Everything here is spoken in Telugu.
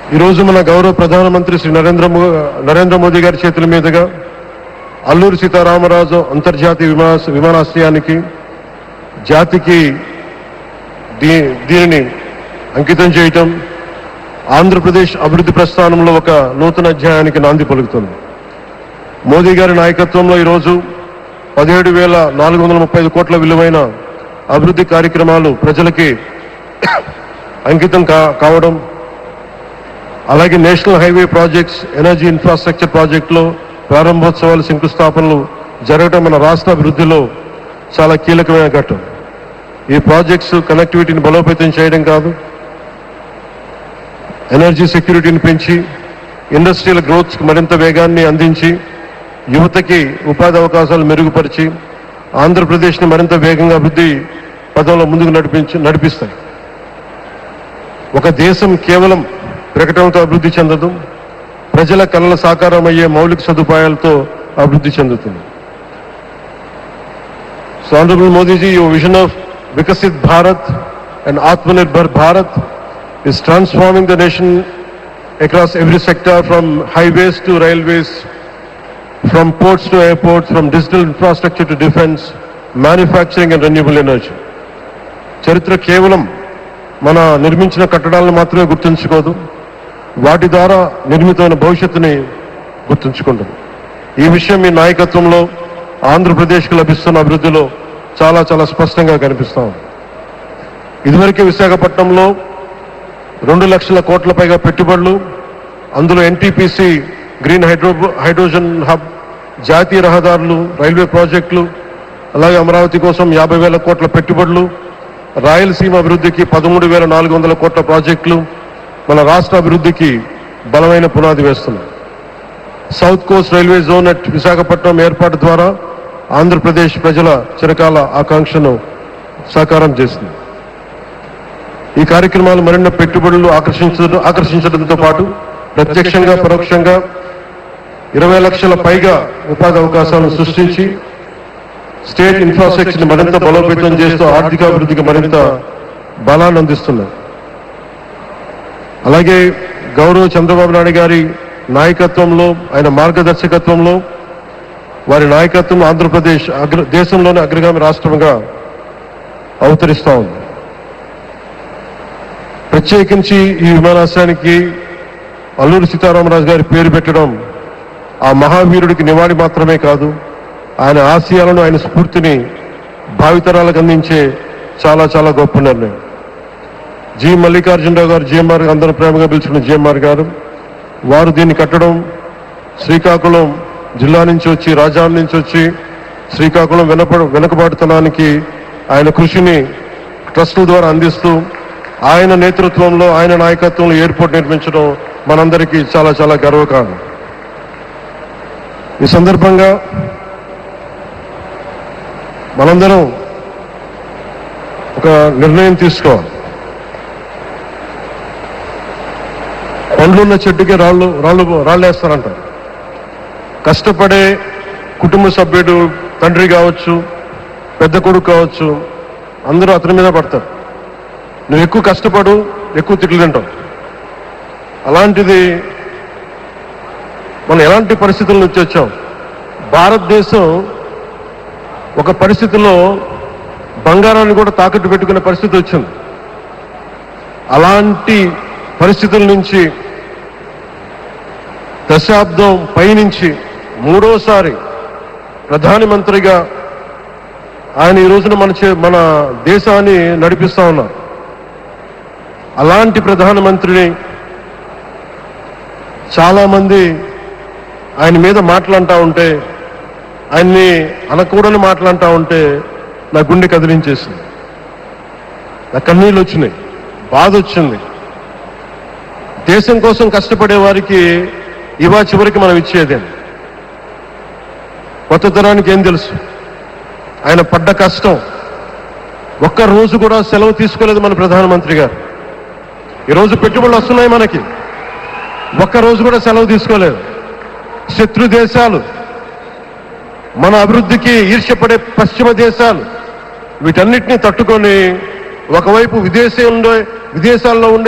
ఈరోజు మన గౌరవ ప్రధానమంత్రి శ్రీ నరేంద్ర మో నరేంద్ర మోదీ గారి చేతుల మీదుగా అల్లూరి సీతారామరాజు అంతర్జాతీయ విమాన విమానాశ్రయానికి జాతికి దీ దీనిని అంకితం చేయటం ఆంధ్రప్రదేశ్ అభివృద్ధి ప్రస్థానంలో ఒక నూతన అధ్యాయానికి నాంది పలుకుతుంది మోదీ గారి నాయకత్వంలో ఈరోజు పదిహేడు వేల నాలుగు వందల ముప్పై ఐదు కోట్ల విలువైన అభివృద్ధి కార్యక్రమాలు ప్రజలకి అంకితం కా కావడం అలాగే national highway projects energy infrastructure ప్రాజెక్టులో ప్రారంభోత్సవాలు శంకుస్థాపనలు జరగడం మన రాష్ట్ర అభివృద్ధిలో చాలా కీలకమైన ఘట్టం ఈ ప్రాజెక్ట్స్ కనెక్టివిటీని బలోపేతం చేయడం కాదు ఎనర్జీ సెక్యూరిటీని పెంచి ఇండస్ట్రియల్ గ్రోత్ మరింత వేగాన్ని అందించి యువతకి ఉపాధి అవకాశాలు మెరుగుపరిచి ఆంధ్రప్రదేశ్ని మరింత వేగంగా అభివృద్ధి పదంలో ముందుకు నడిపించి నడిపిస్తాయి ఒక దేశం కేవలం ప్రకటనతో అభివృద్ధి చెందదు ప్రజల కళల సాకారం అయ్యే మౌలిక సదుపాయాలతో అభివృద్ధి చెందుతుంది so honourable మోదీజీ your vision of Viksit Bharat and Atmanirbhar Bharat is transforming the nation across every sector from highways to railways, from ports to airports, from digital infrastructure to defense, manufacturing and renewable energy. చరిత్ర కేవలం మన నిర్మించిన కట్టడాలను మాత్రమే గుర్తుంచుకోదు వాటి ద్వారా నిర్మితమైన భవిష్యత్తుని గుర్తుంచుకుంటుంది ఈ విషయం మీ నాయకత్వంలో ఆంధ్రప్రదేశ్కు లభిస్తున్న అభివృద్ధిలో చాలా చాలా స్పష్టంగా కనిపిస్తా ఉంది ఇదివరకే విశాఖపట్నంలో రెండు లక్షల కోట్ల పైగా పెట్టుబడులు అందులో NTPC green hydro hydrogen hub జాతీయ రహదారులు రైల్వే ప్రాజెక్టులు అలాగే అమరావతి కోసం యాభై వేల కోట్ల పెట్టుబడులు రాయలసీమ అభివృద్ధికి పదమూడు వేల నాలుగు వందల కోట్ల ప్రాజెక్టులు మన రాష్ట్ర అభివృద్ధికి బలమైన పునాది వేస్తున్నాయి south Coast railway zone at Visakhapatnam ఏర్పాటు ద్వారా ఆంధ్రప్రదేశ్ ప్రజల చిరకాల ఆకాంక్షను సాకారం చేసింది ఈ కార్యక్రమాలు మరిన్ని పెట్టుబడులు ఆకర్షించడం ఆకర్షించడంతో పాటు ప్రత్యక్షంగా పరోక్షంగా ఇరవై లక్షల పైగా ఉపాధి అవకాశాలను సృష్టించి స్టేట్ ఇన్ఫ్రాస్ట్రక్చర్ని మరింత బలోపేతం చేస్తూ ఆర్థికాభివృద్ధికి మరింత బలాన్ని అందిస్తున్నాయి అలాగే గౌరవ చంద్రబాబు నాయుడు గారి నాయకత్వంలో ఆయన మార్గదర్శకత్వంలో వారి నాయకత్వం ఆంధ్రప్రదేశ్ అగ్ర దేశంలోని అగ్రగామి రాష్ట్రంగా అవతరిస్తా ఉంది ప్రత్యేకించి ఈ విమానాశ్రయానికి అల్లూరి సీతారామరాజు గారి పేరు పెట్టడం ఆ మహావీరుడికి నివాళి మాత్రమే కాదు ఆయన ఆశయాలను ఆయన స్ఫూర్తిని భావితరాలకు అందించే చాలా చాలా గొప్ప నిర్ణయం జి మల్లికార్జునరావు గారు జిఎంఆర్ అందరూ ప్రేమగా పిలుచుకున్న జిఎంఆర్ గారు వారు దీన్ని కట్టడం శ్రీకాకుళం జిల్లా నుంచి వచ్చి రాజాం నుంచి వచ్చి శ్రీకాకుళం వెనప వెనుకబాటుతనానికి ఆయన కృషిని ట్రస్టుల ద్వారా అందిస్తూ ఆయన నేతృత్వంలో ఆయన నాయకత్వంలో ఎయిర్పోర్ట్ నిర్మించడం మనందరికీ చాలా చాలా గర్వకారణం ఈ సందర్భంగా మనందరం ఒక నిర్ణయం తీసుకోవాలి పండ్లున్న చెట్టుకి రాళ్ళు రాళ్ళు రాళ్ళు వేస్తారంటారు కష్టపడే కుటుంబ సభ్యుడు తండ్రి కావచ్చు పెద్ద కొడుకు కావచ్చు అందరూ అతని మీద పడతారు నువ్వు ఎక్కువ కష్టపడు ఎక్కువ తిట్లు తింటావు అలాంటిది మనం ఎలాంటి పరిస్థితుల నుంచి వచ్చాం భారతదేశం ఒక పరిస్థితిలో బంగారాన్ని కూడా తాకట్టు పెట్టుకునే పరిస్థితి వచ్చింది అలాంటి పరిస్థితుల నుంచి దశాబ్దం పైనుంచి మూడోసారి ప్రధానమంత్రిగా ఆయన ఈ రోజున మన చే- మన దేశాన్ని నడిపిస్తా ఉన్నారు అలాంటి ప్రధానమంత్రిని చాలా మంది ఆయన మీద మాట్లాడుతూ ఉంటే ఆయన్ని అనకూడని మాట్లాడుతూ ఉంటే నా గుండె కదిలించేసింది నా కన్నీళ్ళు వచ్చినాయి బాధ వచ్చింది దేశం కోసం కష్టపడే వారికి ఇవా చివరికి మనం ఇచ్చేదేం కొత్త తరానికి ఏం తెలుసు ఆయన పడ్డ కష్టం ఒక్క రోజు కూడా సెలవు తీసుకోలేదు మన ప్రధానమంత్రి గారు ఈరోజు పెట్టుబడులు వస్తున్నాయి మనకి ఒక్క రోజు కూడా సెలవు తీసుకోలేదు శత్రు దేశాలు మన అభివృద్ధికి ఈర్ష్యపడే పశ్చిమ దేశాలు వీటన్నిటిని తట్టుకొని ఒకవైపు విదేశంలో విదేశాల్లో ఉండే